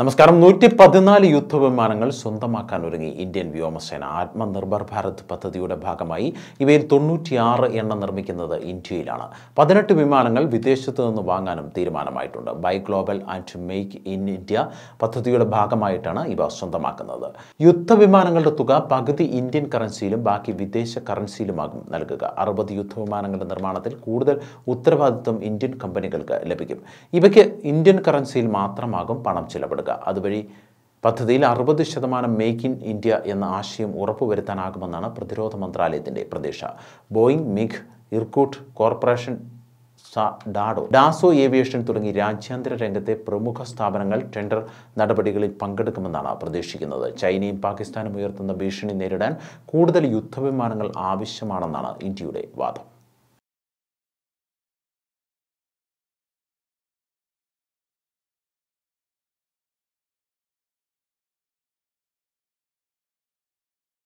നമസ്കാരം നൂറ്റി പതിനാല് യുദ്ധവിമാനങ്ങൾ സ്വന്തമാക്കാൻ ഒരുങ്ങി ഇന്ത്യൻ വ്യോമസേന ആത്മനിർഭർ ഭാരത് പദ്ധതിയുടെ ഭാഗമായി ഇവയിൽ തൊണ്ണൂറ്റിയാറ് എണ്ണം നിർമ്മിക്കുന്നത് ഇന്ത്യയിലാണ് പതിനെട്ട് വിമാനങ്ങൾ വിദേശത്ത് നിന്ന് വാങ്ങാനും തീരുമാനമായിട്ടുണ്ട് buy global and make in India പദ്ധതിയുടെ ഭാഗമായിട്ടാണ് ഇവ സ്വന്തമാക്കുന്നത് യുദ്ധവിമാനങ്ങളുടെ തുക പകുതി ഇന്ത്യൻ കറൻസിയിലും ബാക്കി വിദേശ കറൻസിയിലുമാകും നൽകുക അറുപത് യുദ്ധവിമാനങ്ങളുടെ നിർമ്മാണത്തിൽ കൂടുതൽ ഉത്തരവാദിത്വം ഇന്ത്യൻ കമ്പനികൾക്ക് ലഭിക്കും ഇവയ്ക്ക് ഇന്ത്യൻ കറൻസിയിൽ മാത്രമാകും പണം ചിലവിടുക അതുവഴി പദ്ധതിയിൽ അറുപത് ശതമാനം മേക്ക് ഇൻ ഇന്ത്യ എന്ന ആശയം ഉറപ്പുവരുത്താനാകുമെന്നാണ് പ്രതിരോധ മന്ത്രാലയത്തിന്റെ പ്രതീക്ഷ ബോയിങ് മിഗ് ഇർക്കൂട്ട് കോർപ്പറേഷൻ സ ഡാഡോ ഡാസോ ഏവിയേഷൻ തുടങ്ങി രാജ്യാന്തര രംഗത്തെ പ്രമുഖ സ്ഥാപനങ്ങൾ ടെൻഡർ നടപടികളിൽ പങ്കെടുക്കുമെന്നാണ് പ്രതീക്ഷിക്കുന്നത് ചൈനയും പാകിസ്ഥാനും ഉയർത്തുന്ന ഭീഷണി നേരിടാൻ കൂടുതൽ യുദ്ധവിമാനങ്ങൾ ആവശ്യമാണെന്നാണ് ഇന്ത്യയുടെ വാദം